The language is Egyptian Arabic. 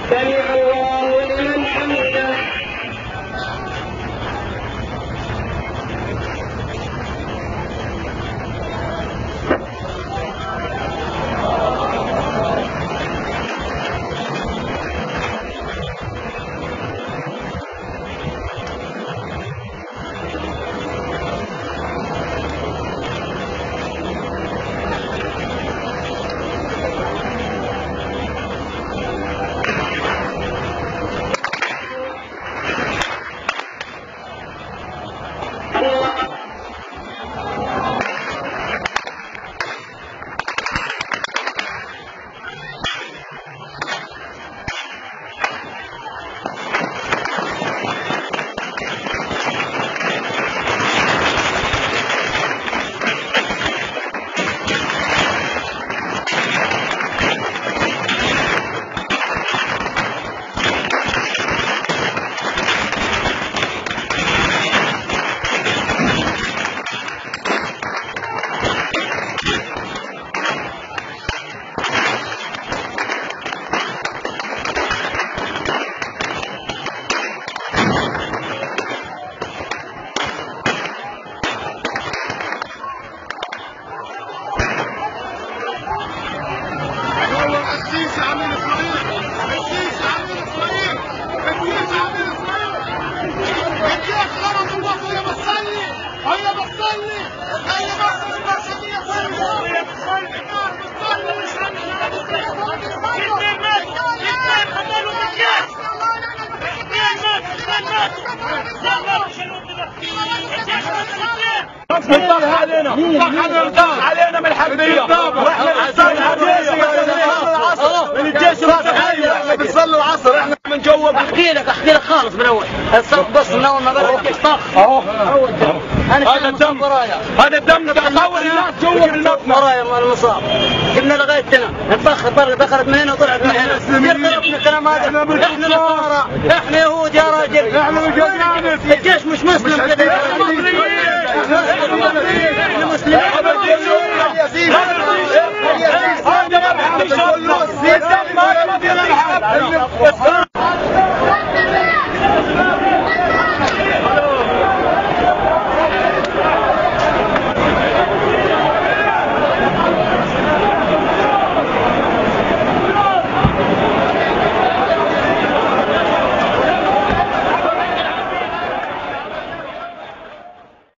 سمع الله لمن حمده الله السيسي عامل اسرائيل السيسي عامل اسرائيل السيسي عامل اسرائيل الجيش غرض الوطن يا بتصلي هيا بتصلي هيا بس البشرية هيا بتصلي الضغط علينا الضغط علينا من الحربيه واحنا من الجيش الرافعي احنا بنصلي العصر احنا من جوا احكي لك احكي لك خالص من اول الصوت بص من اول ما بدا الجيش طخ اهو انا هذا كان الدم ورايا هذا الدم ده اول الناس جوا بالمبنى ورايا مال المصاب جبنا لغايه هنا نطخ طرق دخلت من هنا وطلعت من هنا يخربنا الكلام هذا احنا نصارى احنا يهود يا راجل الجيش مش مسلم كده احنا مسلمين